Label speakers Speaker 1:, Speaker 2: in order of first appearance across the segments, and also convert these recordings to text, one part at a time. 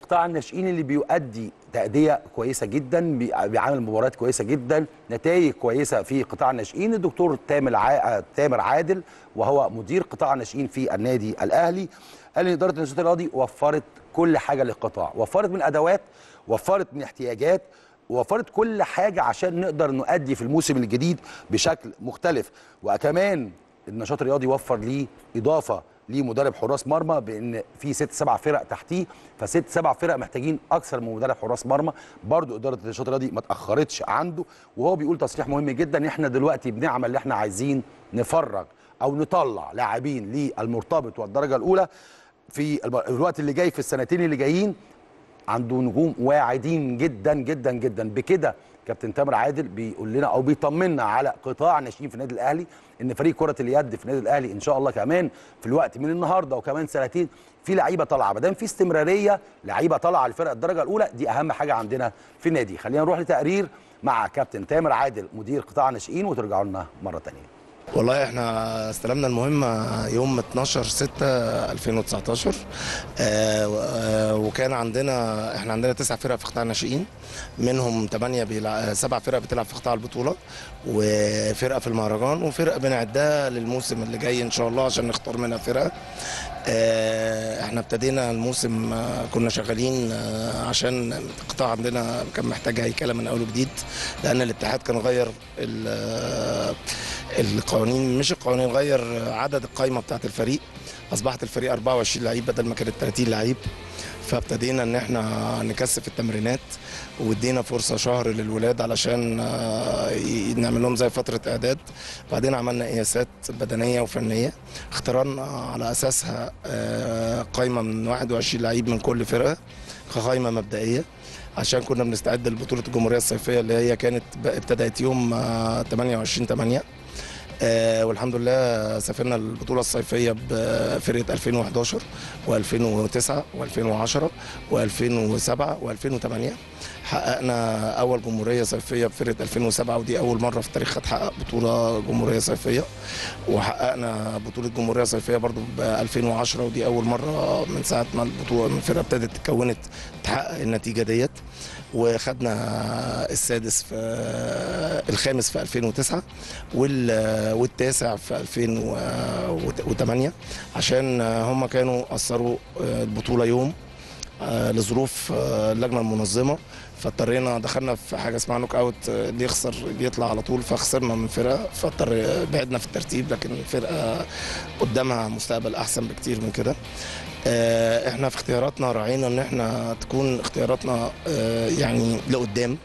Speaker 1: قطاع الناشئين اللي بيؤدي تأدية كويسة جدا بي- بيعمل مباريات كويسة جدا نتائج كويسة في قطاع الناشئين الدكتور تامر ع... تامر عادل وهو مدير قطاع الناشئين في النادي الأهلي قال ان إدارة النشاط الرياضي وفرت كل حاجة للقطاع وفرت من أدوات وفرت من احتياجات وفرت كل حاجة عشان نقدر نؤدي في الموسم الجديد بشكل مختلف وكمان النشاط الرياضي وفر ليه إضافة لمدرب حراس مرمى بان في ست سبع فرق تحتيه فست سبع فرق محتاجين اكثر من مدرب حراس مرمى برضو اداره النشاط الرياضي ما اتاخرتش عنده وهو بيقول تصريح مهم جدا ان احنا دلوقتي بنعمل اللي احنا عايزين نفرغ او نطلع لاعبين للمرتبط والدرجه الاولى في الب- الوقت اللي جاي في السنتين اللي جايين عنده نجوم واعدين جدا جدا جدا بكده كابتن تامر عادل بيقول لنا او بيطمنا على قطاع ناشئين في النادي الاهلي ان فريق كره اليد في النادي الاهلي ان شاء الله كمان في الوقت من النهارده وكمان سنتين في لعيبه طالعه ما دام في استمراريه لعيبه طالعه على الفرق الدرجه الاولى دي اهم حاجه عندنا في النادي خلينا نروح لتقرير مع كابتن تامر عادل مدير قطاع الناشئين وترجعوا لنا مره ثانيه
Speaker 2: والله احنا استلمنا المهمة يوم 12 6 2019 آه، و- آه، وكان عندنا احنا عندنا تسع فرق في قطاع الناشئين منهم ثمانية بيلع... سبع فرق بتلعب في قطاع البطولة وفرقة في المهرجان وفرقة بنعدها للموسم اللي جاي ان شاء الله عشان نختار منها فرقة آه، احنا ابتدينا الموسم آه، كنا شغالين آه، عشان القطاع عندنا كان محتاج هيكله من اول وجديد لان الاتحاد كان غير ال- آه، القوانين مش القوانين غير عدد القايمه بتاعت الفريق اصبحت الفريق 24 لعيب بدل ما كانت 30 لعيب فابتدينا ان احنا نكثف التمرينات وادينا فرصه شهر للولاد علشان آه، ي- نعمل لهم زي فتره اعداد بعدين عملنا قياسات بدنيه وفنيه اخترنا على اساسها آه، قايمه من 21 لعيب من كل فرقه كقايمه مبدئيه عشان كنا بنستعد لبطوله الجمهوريه الصيفيه اللي هي كانت ب- ابتدت يوم آه، 28 8 آه والحمد لله سافرنا البطوله الصيفيه بفرقه 2011 و2009 و2010 و2007 و2008 حققنا اول جمهوريه صيفيه بفرقه 2007 ودي اول مره في تاريخها تحقق بطوله جمهوريه صيفيه وحققنا بطوله جمهوريه صيفيه برضو ب 2010 ودي اول مره من ساعه ما البطوله من الفرقه ابتدت اتكونت تحقق النتيجه ديت وخدنا السادس في الخامس في 2009 وال- والتاسع في 2008 عشان هم كانوا اثروا البطوله يوم آه، لظروف آه، اللجنه المنظمه فاضطرينا دخلنا في حاجه اسمها نوك اوت آه، اللي يخسر بيطلع على طول فخسرنا من فرقه فاضطر بعدنا في الترتيب لكن الفرقه قدامها مستقبل احسن بكتير من كده آه، احنا في اختياراتنا راعينا ان احنا تكون اختياراتنا آه، يعني لقدام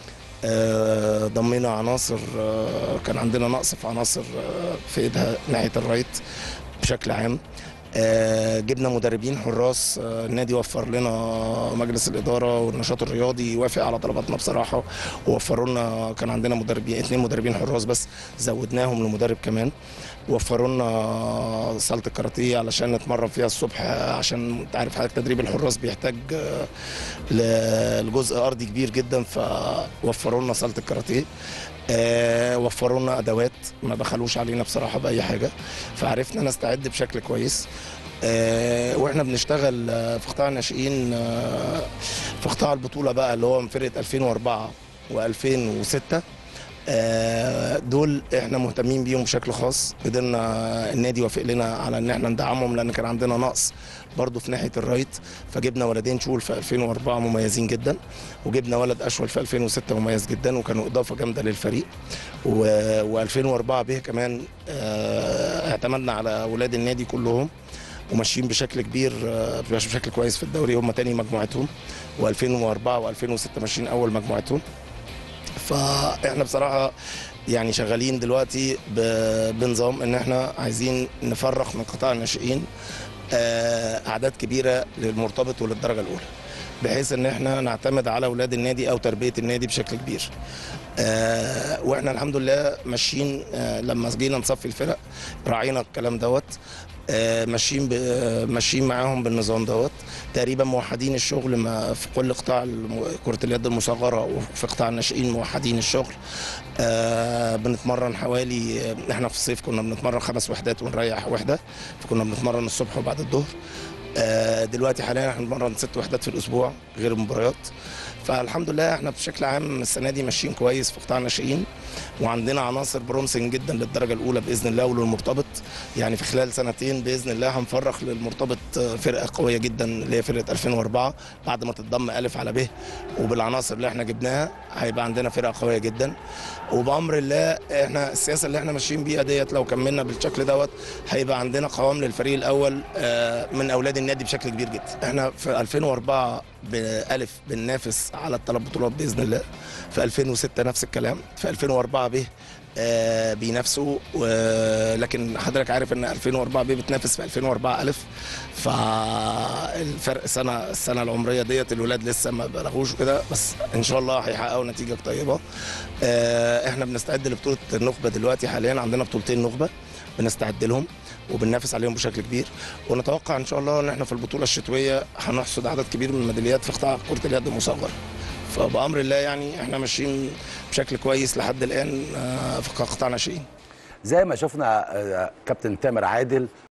Speaker 2: آه، ضمينا عناصر آه، كان عندنا نقص في عناصر آه، في ايدها ناحيه الرايت بشكل عام آه، جبنا مدربين حراس آه، النادي وفر لنا مجلس الاداره والنشاط الرياضي يوافق على طلباتنا بصراحه ووفروا لنا كان عندنا مدربين اثنين مدربين حراس بس زودناهم لمدرب كمان وفروا لنا صاله الكاراتيه علشان نتمرن فيها الصبح آه، عشان انت عارف حضرتك تدريب الحراس بيحتاج آه، ل- لجزء ارضي كبير جدا فوفروا لنا صاله الكاراتيه آه، وفروا لنا ادوات ما بخلوش علينا بصراحه باي حاجه فعرفنا نستعد بشكل كويس آه، واحنا بنشتغل آه، في قطاع الناشئين آه، في قطاع البطوله بقى اللي هو من فرقه 2004 و2006 آه، دول احنا مهتمين بيهم بشكل خاص قدرنا النادي وافق لنا على ان احنا ندعمهم لان كان عندنا نقص برضو في ناحيه الرايت فجبنا ولدين شول في 2004 مميزين جدا وجبنا ولد اشول في 2006 مميز جدا وكانوا اضافه جامده للفريق و2004 به كمان آه، اعتمدنا على ولاد النادي كلهم وماشيين بشكل كبير آه، بشكل كويس في الدوري هم تاني مجموعتهم و2004 و2006 ماشيين اول مجموعتهم فاحنا بصراحه يعني شغالين دلوقتي ب- بنظام ان احنا عايزين نفرخ من قطاع الناشئين آه، اعداد كبيره للمرتبط وللدرجه الاولى بحيث ان احنا نعتمد على اولاد النادي او تربيه النادي بشكل كبير آه، واحنا الحمد لله ماشيين آه، لما جينا نصفي الفرق راعينا الكلام دوت آه، ماشيين ب- آه، ماشيين معاهم بالنظام دوت تقريبا موحدين الشغل ما في كل قطاع الم- كره اليد المصغره وفي قطاع الناشئين موحدين الشغل آه بنتمرن حوالي آه، احنا في الصيف كنا بنتمرن خمس وحدات ونريح وحده فكنا بنتمرن الصبح وبعد الظهر آه، دلوقتي حاليا احنا بنمرن ست وحدات في الاسبوع غير المباريات فالحمد لله احنا بشكل عام السنه دي ماشيين كويس في قطاع الناشئين وعندنا عناصر برومسنج جدا للدرجه الاولى باذن الله وللمرتبط يعني في خلال سنتين باذن الله هنفرخ للمرتبط آه، فرقه قويه جدا اللي هي فرقه 2004 بعد ما تتضم الف على ب وبالعناصر اللي احنا جبناها هيبقى عندنا فرقه قويه جدا وبامر الله احنا السياسه اللي احنا ماشيين بيها ديت لو كملنا بالشكل دوت هيبقى عندنا قوام للفريق الاول آه، من اولاد النادي بشكل كبير جدا احنا في 2004 بألف بننافس على الثلاث بطولات باذن الله في 2006 نفس الكلام في 2004 ب آه، بينافسوا و- لكن حضرتك عارف ان 2004 ب بتنافس في 2004 الف فالفرق سنه السنه العمريه ديت الولاد لسه ما بلغوش كده بس ان شاء الله هيحققوا نتيجه طيبه آه، احنا بنستعد لبطوله النخبه دلوقتي حاليا عندنا بطولتين نخبه بنستعد لهم وبننافس عليهم بشكل كبير ونتوقع ان شاء الله ان احنا في البطوله الشتويه هنحصد عدد كبير من الميداليات في قطاع كره اليد المصغر فبامر الله يعني احنا ماشيين بشكل كويس لحد الان آه، في قطاع ناشئين
Speaker 1: زي ما شفنا آه، كابتن تامر عادل